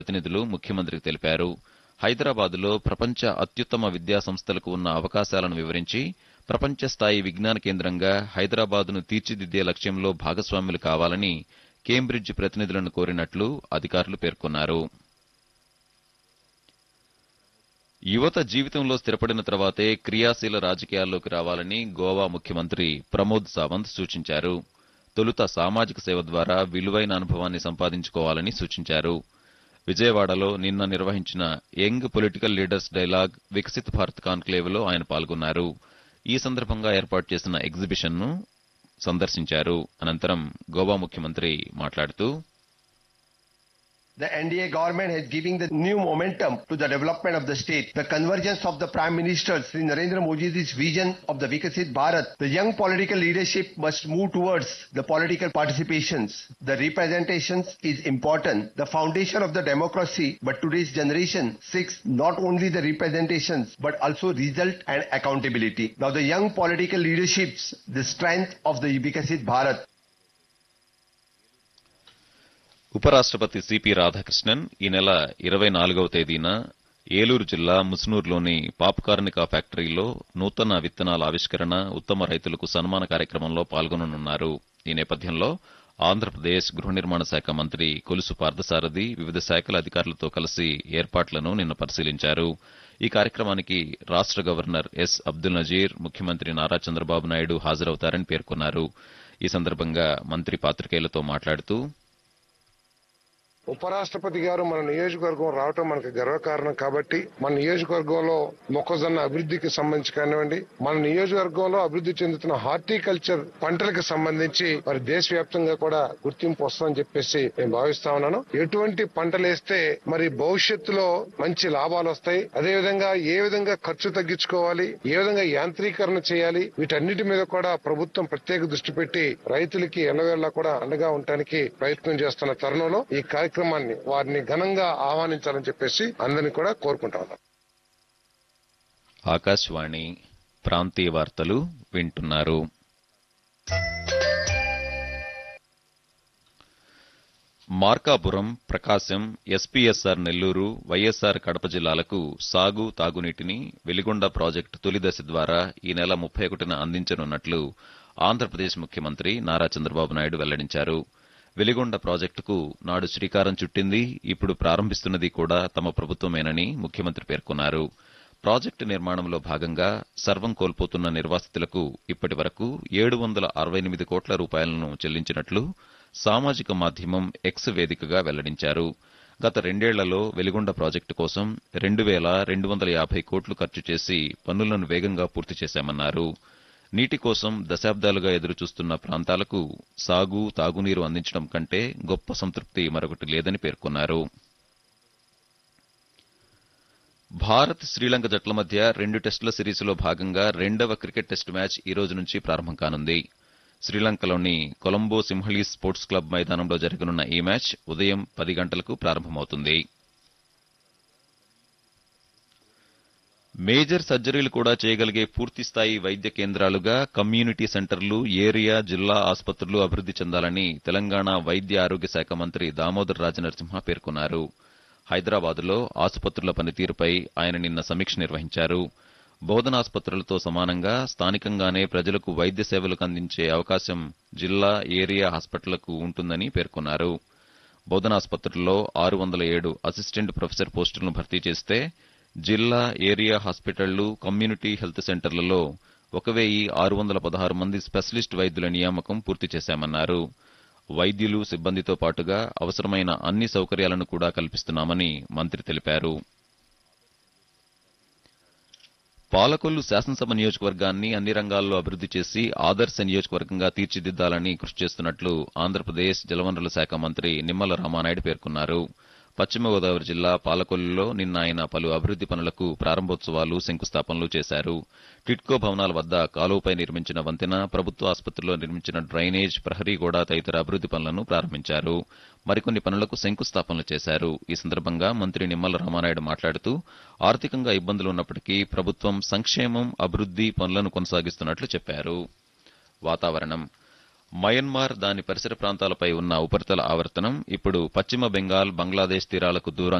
ప్రతినిధులు ముఖ్యమంత్రికి తెలిపారు హైదరాబాద్లో ప్రపంచ అత్యుత్తమ విద్యా సంస్థలకు ఉన్న అవకాశాలను వివరించి ప్రపంచ స్థాయి విజ్ఞాన కేంద్రంగా హైదరాబాద్ను తీర్చిదిద్దే లక్ష్యంలో భాగస్వాములు కావాలని కేంబ్రిడ్జ్ ప్రతినిధులను కోరినట్లు అధికారులు పేర్కొన్నారు యువత జీవితంలో స్థిరపడిన తర్వాతే క్రియాశీల రాజకీయాల్లోకి రావాలని గోవా ముఖ్యమంత్రి ప్రమోద్ సావంత్ సూచించారు తొలుత సామాజిక సేవ ద్వారా విలువైన అనుభవాన్ని సంపాదించుకోవాలని సూచించారు విజయవాడలో నిన్న నిర్వహించిన young political leaders dialogue Viksit Bharat కాన్క్లేవ్లో ఆయన పాల్గొన్నారు ఈ సందర్భంగా ఏర్పాటు చేసిన ఎగ్జిబిషన్ను సందర్శించారు అనంతరం గోవా ముఖ్యమంత్రి మాట్లాడుతూ The NDA government is giving the new momentum to the development of the state. The convergence of the Prime Minister Sri Narendra Modi's vision of the Vikasit Bharat. The young political leadership must move towards the political participations. The representations is important. The foundation of the democracy, but today's generation seeks not only the representations, but also result and accountability. Now the young political leaderships, the strength of the Vikasit Bharat. ఉపరాష్ట్రపతి CP Radhakrishnan ఈ నెల ఇరవై నాలుగవ తేదీన ఏలూరు జిల్లా ముసునూరులోని పాప్కార్నికా ఫ్యాక్టరీలో నూతన విత్తనాల ఆవిష్కరణ ఉత్తమ రైతులకు సన్మాన కార్యక్రమంలో పాల్గొననున్నారు ఈ నేపథ్యంలో ఆంధ్రప్రదేశ్ గృహ నిర్మాణ శాఖ మంత్రి కొలుసు పార్థసారథి వివిధ శాఖల అధికారులతో కలిసి ఏర్పాట్లను నిన్న పరిశీలించారు ఈ కార్యక్రమానికి రాష్ట గవర్నర్ ఎస్ అబ్దుల్ నజీర్ ముఖ్యమంత్రి నారా చంద్రబాబు నాయుడు హాజరవుతారని పేర్కొన్నారు ఈ సందర్భంగా మంత్రి పాత్రికేయులతో మాట్లాడుతూ ఉపరాష్ట్రపతి గారు మన నియోజకవర్గం రావటం మనకు గర్వకారణం కాబట్టి మన నియోజకవర్గంలో మొక్కజొన్న అభివృద్ధికి సంబంధించి కానివ్వండి మన నియోజకవర్గంలో అభివృద్ధి చెందుతున్న హార్టికల్చర్ పంటలకు సంబంధించి మరి దేశవ్యాప్తంగా కూడా గుర్తింపు వస్తుందని చెప్పేసి నేను భావిస్తా ఉన్నాను ఎటువంటి పంటలు వేస్తే మరి భవిష్యత్తులో మంచి లాభాలు వస్తాయి అదే విధంగా ఏ విధంగా ఖర్చు తగ్గించుకోవాలి ఏ విధంగా యాంత్రీకరణ చేయాలి వీటన్నిటి మీద కూడా ప్రభుత్వం ప్రత్యేక దృష్టి పెట్టి రైతులకి ఎల్లవేళలా కూడా అండగా ఉండటానికి ప్రయత్నం చేస్తున్న తరుణంలో ఈ కార్యక్రమాన్ని వారిని ఘనంగా ఆహ్వానించాలని చెప్పేసి అందరినీ కూడా కోరుకుంటా ఉన్నాను ఆకాశవాణి ప్రాంతీయ వార్తలు వింటున్నారు మార్కాపురం ప్రకాశం ఎస్పీఎస్ఆర్ నెల్లూరు వైఎస్ఆర్ కడప జిల్లాలకు సాగు తాగునీటిని వెలిగొండ ప్రాజెక్టు తొలి దశ ద్వారా ఈ నెల ముప్పై ఒకటిన అందించనున్నట్లు ఆంధ్రప్రదేశ్ ముఖ్యమంత్రి నారా చంద్రబాబు నాయుడు వెల్లడించారు వెలిగొండ ప్రాజెక్టుకు నాడు శ్రీకారం చుట్టింది ఇప్పుడు ప్రారంభిస్తున్నది కూడా తమ ప్రభుత్వమేనని ముఖ్యమంత్రి పేర్కొన్నారు ప్రాజెక్టు నిర్మాణంలో భాగంగా సర్వం కోల్పోతున్న నిర్వాసితులకు ఇప్పటి వరకు ఏడు వందల అరవై ఎనిమిది కోట్ల రూపాయలను చెల్లించినట్లు సామాజిక మాధ్యమం ఎక్స్ వేదికగా వెల్లడించారు గత రెండేళ్లలో వెలిగొండ ప్రాజెక్టు కోసం రెండు వేల రెండు వందల యాభై కోట్లు ఖర్చు చేసి పనులను వేగంగా పూర్తి చేశామన్నారు నీటి కోసం దశాబ్దాలుగా ఎదురుచూస్తున్న ప్రాంతాలకు సాగు తాగునీరు అందించడం కంటే గొప్ప సంతృప్తి మరొకటి లేదని పేర్కొన్నారు భారత్ శ్రీలంక జట్ల మధ్య రెండు టెస్టుల సిరీస్లో భాగంగా రెండవ క్రికెట్ టెస్టు మ్యాచ్ ఈ రోజు నుంచి ప్రారంభం కానుంది శ్రీలంకలోని కొలంబో సింహళీస్ స్పోర్ట్స్ క్లబ్ మైదానంలో జరగనున్న ఈ మ్యాచ్ ఉదయం పది గంటలకు ప్రారంభమవుతుంది మేజర్ సర్జరీలు కూడా చేయగలిగే పూర్తిస్థాయి వైద్య కేంద్రాలుగా కమ్యూనిటీ సెంటర్లు ఏరియా జిల్లా ఆసుపత్రులు అభివృద్ధి చెందాలని తెలంగాణ వైద్య ఆరోగ్య శాఖ మంత్రి దామోదర్ రాజనరసింహ పేర్కొన్నారు హైదరాబాదులో ఆసుపత్రుల పనితీరుపై ఆయన నిన్న సమీక్ష నిర్వహించారు బోధనాసుపత్రులతో సమానంగా స్థానికంగానే ప్రజలకు వైద్య సేవలకు అందించే అవకాశం జిల్లా ఏరియా హాస్పిటళ్లకు ఉంటుందని పేర్కొన్నారు బోధనాసుపత్రుల్లో ఆరు వందల ఏడు అసిస్టెంట్ ప్రొఫెసర్ పోస్టులను భర్తీ చేస్తే జిల్లా ఏరియా హాస్పిటళ్లు కమ్యూనిటీ హెల్త్ సెంటర్లలో ఒక వెయ్యి ఆరు వందల పదహారు మంది స్పెషలిస్ట్ వైద్యుల నియామకం పూర్తి చేశామన్నారు వైద్యులు సిబ్బందితో పాటుగా అవసరమైన అన్ని సౌకర్యాలను కూడా కల్పిస్తున్నామని మంత్రి తెలిపారు పాలకొల్లు శాసనసభ నియోజకవర్గాన్ని అన్ని రంగాల్లో అభివృద్ధి చేసి ఆదర్శ నియోజకవర్గంగా తీర్చిదిద్దాలని కృషి చేస్తున్నట్లు ఆంధ్రప్రదేశ్ జలవనరుల శాఖ మంత్రి నిమ్మల రామానాయుడు పేర్కొన్నారు పశ్చిమ గోదావరి జిల్లా పాలకొల్లులో నిన్న ఆయన పలు అభివృద్ధి పనులకు ప్రారంభోత్సవాలు శంకుస్థాపనలు చేశారు టిట్కో భవనాల వద్ద కాలువపై నిర్మించిన వంతెన ప్రభుత్వ ఆసుపత్రిలో నిర్మించిన డ్రైనేజ్ ప్రహరీ గోడ తదితర అభివృద్ధి పనులను ప్రారంభించారు మరికొన్ని పనులకు శంకుస్థాపనలు చేశారు ఈ సందర్భంగా మంత్రి నిమ్మల రామానాయుడు మాట్లాడుతూ ఆర్థికంగా ఇబ్బందులు ఉన్నప్పటికీ ప్రభుత్వం సంక్షేమం అభివృద్ధి పనులను కొనసాగిస్తున్నట్లు చెప్పారు వాతావరణం మయన్మార్ దాని పరిసర ప్రాంతాలపై ఉన్న ఉపరితల ఆవర్తనం ఇప్పుడు పశ్చిమ బెంగాల్ బంగ్లాదేశ్ తీరాలకు దూరం